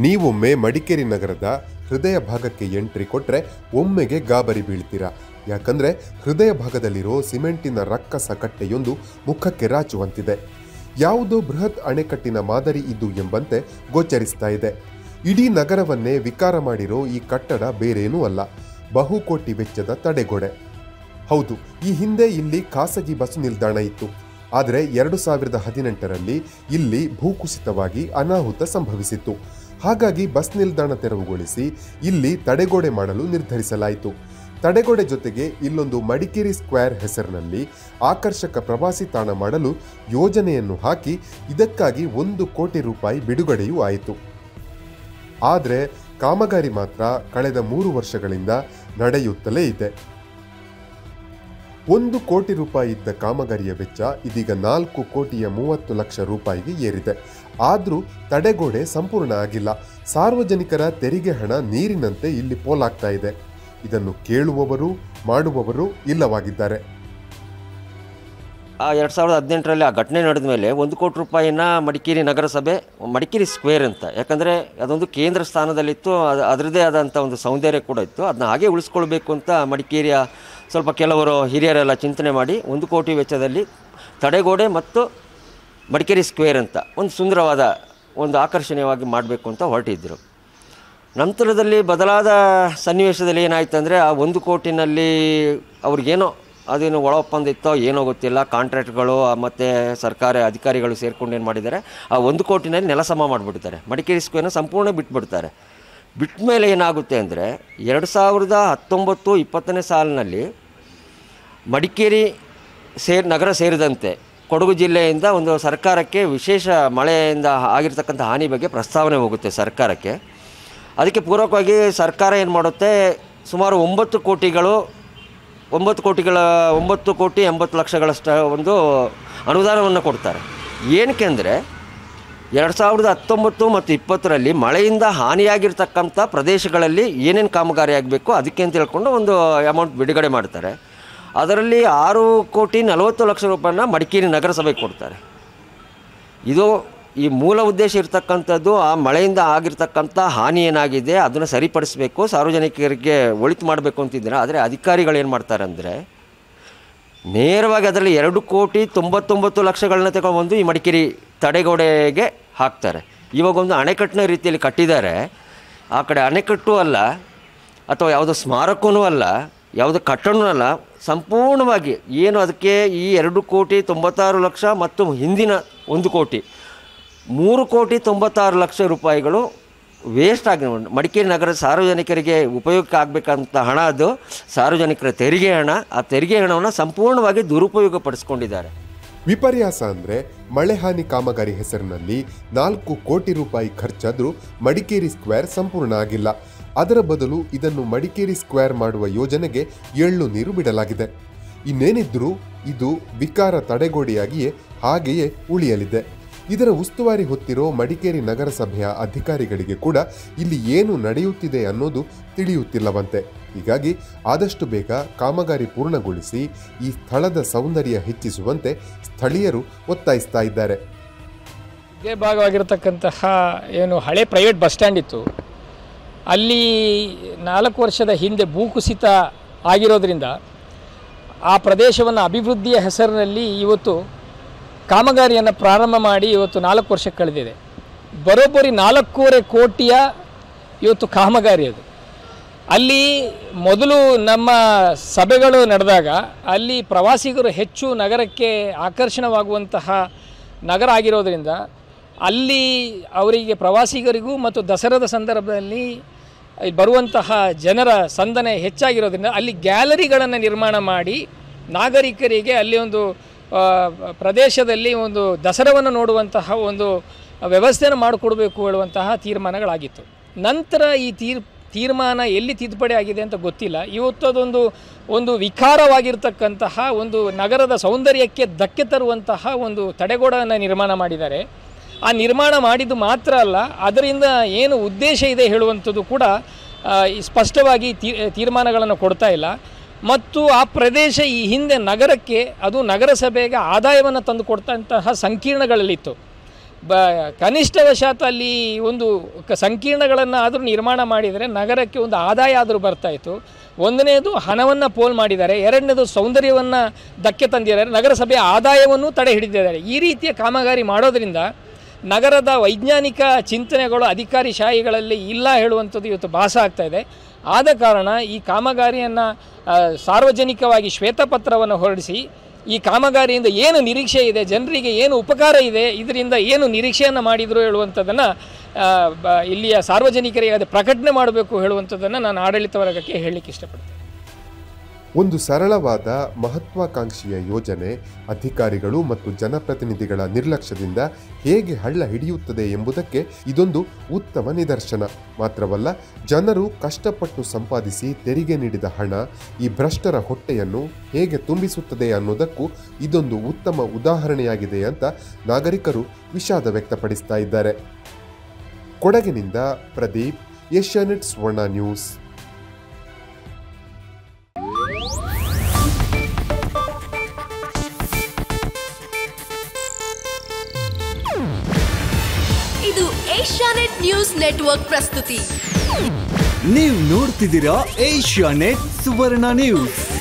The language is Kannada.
ನೀವೊಮ್ಮೆ ಮಡಿಕೇರಿ ನಗರದ ಹೃದಯ ಭಾಗಕ್ಕೆ ಎಂಟ್ರಿ ಕೊಟ್ರೆ ಒಮ್ಮೆಗೆ ಗಾಬರಿ ಬೀಳ್ತೀರಾ ಯಾಕಂದ್ರೆ ಹೃದಯ ಭಾಗದಲ್ಲಿರೋ ಸಿಮೆಂಟಿನ ರಕ್ಕಸ ಕಟ್ಟೆಯೊಂದು ಮುಖಕ್ಕೆ ರಾಚುವಂತಿದೆ ಯಾವುದೋ ಬೃಹತ್ ಅಣೆಕಟ್ಟಿನ ಮಾದರಿ ಇದು ಎಂಬಂತೆ ಗೋಚರಿಸ್ತಾ ಇದೆ ಇಡೀ ನಗರವನ್ನೇ ವಿಕಾರ ಮಾಡಿರೋ ಈ ಕಟ್ಟಡ ಬೇರೇನೂ ಅಲ್ಲ ಬಹುಕೋಟಿ ವೆಚ್ಚದ ತಡೆಗೋಡೆ ಹೌದು ಈ ಹಿಂದೆ ಇಲ್ಲಿ ಖಾಸಗಿ ಬಸ್ ನಿಲ್ದಾಣ ಇತ್ತು ಆದರೆ ಎರಡು ಸಾವಿರದ ಹದಿನೆಂಟರಲ್ಲಿ ಇಲ್ಲಿ ಭೂಕುಸಿತವಾಗಿ ಅನಾಹುತ ಸಂಭವಿಸಿತ್ತು ಹಾಗಾಗಿ ಬಸ್ ನಿಲ್ದಾಣ ತೆರವುಗೊಳಿಸಿ ಇಲ್ಲಿ ತಡೆಗೋಡೆ ಮಾಡಲು ನಿರ್ಧರಿಸಲಾಯಿತು ತಡೆಗೋಡೆ ಜೊತೆಗೆ ಇಲ್ಲೊಂದು ಮಡಿಕೇರಿ ಸ್ಕ್ವೇರ್ ಹೆಸರಿನಲ್ಲಿ ಆಕರ್ಷಕ ಪ್ರವಾಸಿ ತಾಣ ಮಾಡಲು ಯೋಜನೆಯನ್ನು ಹಾಕಿ ಇದಕ್ಕಾಗಿ ಒಂದು ಕೋಟಿ ರೂಪಾಯಿ ಬಿಡುಗಡೆಯೂ ಆಯಿತು ಆದರೆ ಕಾಮಗಾರಿ ಮಾತ್ರ ಕಳೆದ ಮೂರು ವರ್ಷಗಳಿಂದ ನಡೆಯುತ್ತಲೇ ಇದೆ ಒಂದು ಕೋಟಿ ರೂಪಾಯಿ ಇದ್ದ ಕಾಮಗಾರಿಯ ವೆಚ್ಚ ಇದೀಗ ನಾಲ್ಕು ಕೋಟಿಯ ಮೂವತ್ತು ಲಕ್ಷ ರೂಪಾಯಿಗೆ ಏರಿದೆ ಆದರೂ ತಡೆಗೋಡೆ ಸಂಪೂರ್ಣ ಆಗಿಲ್ಲ ಸಾರ್ವಜನಿಕರ ತೆರಿಗೆ ಹಣ ನೀರಿನಂತೆ ಇಲ್ಲಿ ಪೋಲಾಗ್ತಾ ಇದೆ ಇದನ್ನು ಕೇಳುವವರು ಮಾಡುವವರು ಇಲ್ಲವಾಗಿದ್ದಾರೆ ಆ ಎರಡು ಸಾವಿರದ ಹದಿನೆಂಟರಲ್ಲಿ ಆ ಘಟನೆ ನಡೆದ ಮೇಲೆ ಒಂದು ಕೋಟಿ ರೂಪಾಯಿನ ಮಡಿಕೇರಿ ನಗರಸಭೆ ಮಡಿಕೇರಿ ಸ್ಕ್ವೇರ್ ಅಂತ ಯಾಕಂದರೆ ಅದೊಂದು ಕೇಂದ್ರ ಸ್ಥಾನದಲ್ಲಿತ್ತು ಅದು ಅದರದ್ದೇ ಆದಂಥ ಒಂದು ಸೌಂದರ್ಯ ಕೂಡ ಇತ್ತು ಅದನ್ನ ಹಾಗೆ ಉಳಿಸ್ಕೊಳ್ಬೇಕು ಅಂತ ಮಡಿಕೇರಿಯ ಸ್ವಲ್ಪ ಕೆಲವರು ಹಿರಿಯರೆಲ್ಲ ಚಿಂತನೆ ಮಾಡಿ ಒಂದು ಕೋಟಿ ವೆಚ್ಚದಲ್ಲಿ ತಡೆಗೋಡೆ ಮತ್ತು ಮಡಿಕೇರಿ ಸ್ಕ್ವೇರ್ ಅಂತ ಒಂದು ಸುಂದರವಾದ ಒಂದು ಆಕರ್ಷಣೀಯವಾಗಿ ಮಾಡಬೇಕು ಅಂತ ಹೊರಟಿದ್ದರು ನಂತರದಲ್ಲಿ ಬದಲಾದ ಸನ್ನಿವೇಶದಲ್ಲಿ ಏನಾಯ್ತು ಅಂದರೆ ಆ ಒಂದು ಕೋಟಿನಲ್ಲಿ ಅವ್ರಿಗೇನೋ ಅದೇನು ಒಳ ಒಪ್ಪಂದ ಇತ್ತೋ ಏನೋ ಗೊತ್ತಿಲ್ಲ ಕಾಂಟ್ರಾಕ್ಟ್ಗಳು ಮತ್ತು ಸರ್ಕಾರ ಅಧಿಕಾರಿಗಳು ಸೇರ್ಕೊಂಡು ಏನು ಮಾಡಿದ್ದಾರೆ ಆ ಒಂದು ಕೋಟಿನಲ್ಲಿ ನೆಲ ಸಮ ಮಾಡಿಬಿಡ್ತಾರೆ ಮಡಿಕೇರಿ ಸ್ಕ್ವೇರ್ನ ಸಂಪೂರ್ಣ ಬಿಟ್ಬಿಡ್ತಾರೆ ಬಿಟ್ಟ ಮೇಲೆ ಏನಾಗುತ್ತೆ ಅಂದರೆ ಎರಡು ಸಾವಿರದ ಹತ್ತೊಂಬತ್ತು ಇಪ್ಪತ್ತನೇ ಸಾಲಿನಲ್ಲಿ ಮಡಿಕೇರಿ ಸೇರ್ ನಗರ ಸೇರಿದಂತೆ ಕೊಡಗು ಜಿಲ್ಲೆಯಿಂದ ಒಂದು ಸರ್ಕಾರಕ್ಕೆ ವಿಶೇಷ ಮಳೆಯಿಂದ ಆಗಿರ್ತಕ್ಕಂಥ ಹಾನಿ ಬಗ್ಗೆ ಪ್ರಸ್ತಾವನೆ ಹೋಗುತ್ತೆ ಸರ್ಕಾರಕ್ಕೆ ಅದಕ್ಕೆ ಪೂರಕವಾಗಿ ಸರ್ಕಾರ ಏನು ಮಾಡುತ್ತೆ ಸುಮಾರು ಒಂಬತ್ತು ಕೋಟಿಗಳು ಒಂಬತ್ತು ಕೋಟಿಗಳ ಒಂಬತ್ತು ಕೋಟಿ ಎಂಬತ್ತು ಲಕ್ಷಗಳಷ್ಟ ಒಂದು ಅನುದಾನವನ್ನು ಕೊಡ್ತಾರೆ ಏನಕ್ಕೆ ಅಂದರೆ ಎರಡು ಸಾವಿರದ ಹತ್ತೊಂಬತ್ತು ಮತ್ತು ಇಪ್ಪತ್ತರಲ್ಲಿ ಮಳೆಯಿಂದ ಹಾನಿಯಾಗಿರ್ತಕ್ಕಂಥ ಪ್ರದೇಶಗಳಲ್ಲಿ ಏನೇನು ಕಾಮಗಾರಿ ಆಗಬೇಕು ಅದಕ್ಕೆ ಅಂತ ಹೇಳ್ಕೊಂಡು ಒಂದು ಅಮೌಂಟ್ ಬಿಡುಗಡೆ ಮಾಡ್ತಾರೆ ಅದರಲ್ಲಿ ಆರು ಕೋಟಿ ನಲವತ್ತು ಲಕ್ಷ ರೂಪಾಯಿನ ಮಡಿಕೇರಿ ನಗರಸಭೆಗೆ ಕೊಡ್ತಾರೆ ಇದು ಈ ಮೂಲ ಉದ್ದೇಶ ಇರ್ತಕ್ಕಂಥದ್ದು ಆ ಮಳೆಯಿಂದ ಆಗಿರ್ತಕ್ಕಂಥ ಹಾನಿ ಏನಾಗಿದೆ ಅದನ್ನು ಸರಿಪಡಿಸಬೇಕು ಸಾರ್ವಜನಿಕರಿಗೆ ಒಳಿತು ಮಾಡಬೇಕು ಅಂತಿದ್ದಾರೆ ಆದರೆ ಅಧಿಕಾರಿಗಳು ಏನು ಮಾಡ್ತಾರೆ ಅಂದರೆ ನೇರವಾಗಿ ಅದರಲ್ಲಿ ಎರಡು ಕೋಟಿ ತೊಂಬತ್ತೊಂಬತ್ತು ಲಕ್ಷಗಳನ್ನ ತಗೊಂಡ್ಬಂದು ಈ ಮಡಿಕೇರಿ ತಡೆಗೋಡೆಗೆ ಹಾಕ್ತಾರೆ ಇವಾಗ ಒಂದು ಅಣೆಕಟ್ಟಿನ ರೀತಿಯಲ್ಲಿ ಕಟ್ಟಿದ್ದಾರೆ ಆ ಕಡೆ ಅಣೆಕಟ್ಟು ಅಲ್ಲ ಅಥವಾ ಯಾವುದೋ ಸ್ಮಾರಕವೂ ಅಲ್ಲ ಯಾವುದೋ ಕಟ್ಟಡವೂ ಅಲ್ಲ ಸಂಪೂರ್ಣವಾಗಿ ಏನು ಅದಕ್ಕೆ ಈ ಎರಡು ಕೋಟಿ ತೊಂಬತ್ತಾರು ಲಕ್ಷ ಮತ್ತು ಹಿಂದಿನ ಒಂದು ಕೋಟಿ ಮೂರು ಕೋಟಿ ತೊಂಬತ್ತಾರು ಲಕ್ಷ ರೂಪಾಯಿಗಳು ವೇಸ್ಟ್ ಆಗಿ ಮಡಿಕೇರಿ ನಗರದ ಸಾರ್ವಜನಿಕರಿಗೆ ಉಪಯೋಗಕ್ಕೆ ಆಗಬೇಕಂತ ಹಣ ಅದು ಸಾರ್ವಜನಿಕರ ತೆರಿಗೆ ಹಣ ಆ ತೆರಿಗೆ ಹಣವನ್ನು ಸಂಪೂರ್ಣವಾಗಿ ದುರುಪಯೋಗ ಪಡಿಸ್ಕೊಂಡಿದ್ದಾರೆ ವಿಪರ್ಯಾಸ ಅಂದ್ರೆ ಮಳೆ ಹಾನಿ ಕಾಮಗಾರಿ ಹೆಸರಿನಲ್ಲಿ ನಾಲ್ಕು ಕೋಟಿ ರೂಪಾಯಿ ಖರ್ಚಾದ್ರೂ ಮಡಿಕೇರಿ ಸ್ಕ್ವೇರ್ ಸಂಪೂರ್ಣ ಆಗಿಲ್ಲ ಅದರ ಬದಲು ಇದನ್ನು ಮಡಿಕೇರಿ ಸ್ಕ್ವೇರ್ ಮಾಡುವ ಯೋಜನೆಗೆ ಎಳ್ಳು ನೀರು ಬಿಡಲಾಗಿದೆ ಇನ್ನೇನಿದ್ರೂ ಇದು ವಿಕಾರ ತಡೆಗೋಡೆಯಾಗಿಯೇ ಹಾಗೆಯೇ ಉಳಿಯಲಿದೆ ಇದರ ಉಸ್ತುವಾರಿ ಹೊತ್ತಿರೋ ಮಡಿಕೇರಿ ನಗರಸಭೆಯ ಅಧಿಕಾರಿಗಳಿಗೆ ಕೂಡ ಇಲ್ಲಿ ಏನು ನಡೆಯುತ್ತಿದೆ ಅನ್ನೋದು ತಿಳಿಯುತ್ತಿಲ್ಲವಂತೆ ಹೀಗಾಗಿ ಆದಷ್ಟು ಬೇಗ ಕಾಮಗಾರಿ ಪೂರ್ಣಗೊಳಿಸಿ ಈ ಸ್ಥಳದ ಸೌಂದರ್ಯ ಹೆಚ್ಚಿಸುವಂತೆ ಸ್ಥಳೀಯರು ಒತ್ತಾಯಿಸ್ತಾ ಇದ್ದಾರೆ ಇದೇ ಭಾಗವಾಗಿರತಕ್ಕಂತಹ ಏನು ಹಳೆ ಪ್ರೈವೇಟ್ ಬಸ್ ಸ್ಟ್ಯಾಂಡ್ ಇತ್ತು ಅಲ್ಲಿ ನಾಲ್ಕು ವರ್ಷದ ಹಿಂದೆ ಭೂಕುಸಿತ ಆಗಿರೋದ್ರಿಂದ ಆ ಪ್ರದೇಶವನ್ನು ಅಭಿವೃದ್ಧಿಯ ಹೆಸರಿನಲ್ಲಿ ಇವತ್ತು ಕಾಮಗಾರಿಯನ್ನು ಪ್ರಾರಂಭ ಮಾಡಿ ಇವತ್ತು ನಾಲ್ಕು ವರ್ಷ ಕಳೆದಿದೆ ಬರೋಬ್ಬರಿ ನಾಲ್ಕೂವರೆ ಕೋಟಿಯ ಇವತ್ತು ಕಾಮಗಾರಿ ಅದು ಅಲ್ಲಿ ಮೊದಲು ನಮ್ಮ ಸಭೆಗಳು ನಡೆದಾಗ ಅಲ್ಲಿ ಪ್ರವಾಸಿಗರು ಹೆಚ್ಚು ನಗರಕ್ಕೆ ಆಕರ್ಷಣವಾಗುವಂತಹ ನಗರ ಆಗಿರೋದ್ರಿಂದ ಅಲ್ಲಿ ಅವರಿಗೆ ಪ್ರವಾಸಿಗರಿಗೂ ಮತ್ತು ದಸರಾದ ಸಂದರ್ಭದಲ್ಲಿ ಬರುವಂತಹ ಜನರ ಸಂದನೆ ಹೆಚ್ಚಾಗಿರೋದ್ರಿಂದ ಅಲ್ಲಿ ಗ್ಯಾಲರಿಗಳನ್ನು ನಿರ್ಮಾಣ ಮಾಡಿ ನಾಗರಿಕರಿಗೆ ಅಲ್ಲಿ ಒಂದು ಆ, ಪ್ರದೇಶದಲ್ಲಿ ಒಂದು ದಸರಾವನ್ನು ನೋಡುವಂತಹ ಒಂದು ವ್ಯವಸ್ಥೆಯನ್ನು ಮಾಡಿಕೊಡ್ಬೇಕು ಹೇಳುವಂತಹ ತೀರ್ಮಾನಗಳಾಗಿತ್ತು ನಂತರ ಈ ತೀರ್ ತೀರ್ಮಾನ ಎಲ್ಲಿ ತಿದ್ದುಪಡಿ ಆಗಿದೆ ಅಂತ ಗೊತ್ತಿಲ್ಲ ಇವತ್ತು ಅದೊಂದು ಒಂದು ವಿಕಾರವಾಗಿರ್ತಕ್ಕಂತಹ ಒಂದು ನಗರದ ಸೌಂದರ್ಯಕ್ಕೆ ಧಕ್ಕೆ ತರುವಂತಹ ಒಂದು ತಡೆಗೋಡನ್ನು ನಿರ್ಮಾಣ ಮಾಡಿದ್ದಾರೆ ಆ ನಿರ್ಮಾಣ ಮಾಡಿದ್ದು ಮಾತ್ರ ಅಲ್ಲ ಅದರಿಂದ ಏನು ಉದ್ದೇಶ ಇದೆ ಹೇಳುವಂಥದ್ದು ಕೂಡ ಆ, ಈ ಸ್ಪಷ್ಟವಾಗಿ ತೀ- ತೀರ್ಮಾನಗಳನ್ನು ಕೊಡ್ತಾ ಇಲ್ಲ ಮತ್ತು ಆ ಪ್ರದೇಶ ಈ ಹಿಂದೆ ನಗರಕ್ಕೆ ಅದು ನಗರಸಭೆಗೆ ಆದಾಯವನ್ನು ತಂದು ಕೊಡ್ತಂತಹ ಸಂಕೀರ್ಣಗಳಲ್ಲಿತ್ತು ಬ ಕನಿಷ್ಠವಶಾತ್ ಅಲ್ಲಿ ಒಂದು ಕ ಸಂಕೀರ್ಣಗಳನ್ನು ಆದರೂ ನಿರ್ಮಾಣ ಮಾಡಿದರೆ ನಗರಕ್ಕೆ ಒಂದು ಆದಾಯ ಆದರೂ ಬರ್ತಾಯಿತ್ತು ಒಂದನೇದು ಹಣವನ್ನು ಪೋಲ್ ಮಾಡಿದ್ದಾರೆ ಎರಡನೇದು ಸೌಂದರ್ಯವನ್ನು ಧಕ್ಕೆ ತಂದಿದ್ದಾರೆ ನಗರಸಭೆಯ ಆದಾಯವನ್ನು ತಡೆ ಹಿಡಿದಿದ್ದಾರೆ ಈ ರೀತಿಯ ಕಾಮಗಾರಿ ಮಾಡೋದರಿಂದ ನಗರದ ವೈಜ್ಞಾನಿಕ ಚಿಂತನೆಗಳು ಅಧಿಕಾರಿ ಶಾಹಿಗಳಲ್ಲಿ ಇಲ್ಲ ಹೇಳುವಂಥದ್ದು ಇವತ್ತು ಭಾಸ ಆಗ್ತಾ ಇದೆ ಆದ ಕಾರಣ ಈ ಕಾಮಗಾರಿಯನ್ನು ಸಾರ್ವಜನಿಕವಾಗಿ ಶ್ವೇತಪತ್ರವನ್ನು ಹೊರಡಿಸಿ ಈ ಕಾಮಗಾರಿಯಿಂದ ಏನು ನಿರೀಕ್ಷೆ ಇದೆ ಜನರಿಗೆ ಏನು ಉಪಕಾರ ಇದೆ ಇದರಿಂದ ಏನು ನಿರೀಕ್ಷೆಯನ್ನು ಮಾಡಿದರು ಹೇಳುವಂಥದ್ದನ್ನು ಆ, ಬ- ಇಲ್ಲಿಯ ಸಾರ್ವಜನಿಕರಿಗೆ ಅದು ಪ್ರಕಟಣೆ ಮಾಡಬೇಕು ಹೇಳುವಂಥದ್ದನ್ನು ನಾನು ಆಡಳಿತ ವರ್ಗಕ್ಕೆ ಹೇಳಲಿಕ್ಕೆ ಇಷ್ಟಪಡ್ತೇನೆ ಒಂದು ಸರಳವಾದ ಮಹತ್ವಾಕಾಂಕ್ಷಿಯ ಯೋಜನೆ ಅಧಿಕಾರಿಗಳು ಮತ್ತು ಜನಪ್ರತಿನಿಧಿಗಳ ನಿರ್ಲಕ್ಷ್ಯದಿಂದ ಹೇಗೆ ಹಳ್ಳ ಹಿಡಿಯುತ್ತದೆ ಎಂಬುದಕ್ಕೆ ಇದೊಂದು ಉತ್ತಮ ನಿದರ್ಶನ ಮಾತ್ರವಲ್ಲ ಜನರು ಕಷ್ಟಪಟ್ಟು ಸಂಪಾದಿಸಿ ತೆರಿಗೆ ನೀಡಿದ ಹಣ ಈ ಭ್ರಷ್ಟರ ಹೊಟ್ಟೆಯನ್ನು ಹೇಗೆ ತುಂಬಿಸುತ್ತದೆ ಅನ್ನೋದಕ್ಕೂ ಇದೊಂದು ಉತ್ತಮ ಉದಾಹರಣೆಯಾಗಿದೆ ಅಂತ ನಾಗರಿಕರು ವಿಷಾದ ವ್ಯಕ್ತಪಡಿಸ್ತಾ ಇದ್ದಾರೆ ಕೊಡಗಿನಿಂದ ಪ್ರದೀಪ್ ಏಷ್ಯಾನೆಟ್ ಸ್ವರ್ಣ ನ್ಯೂಸ್ ಇದು ಏಷ್ಯಾನೆಟ್ ನ್ಯೂಸ್ ನೆಟ್ವರ್ಕ್ ಪ್ರಸ್ತುತಿ ನೀವು ನೋಡ್ತಿದ್ದೀರಾ ಏಷ್ಯಾ ನೆಟ್ ಸುವರ್ಣ ನ್ಯೂಸ್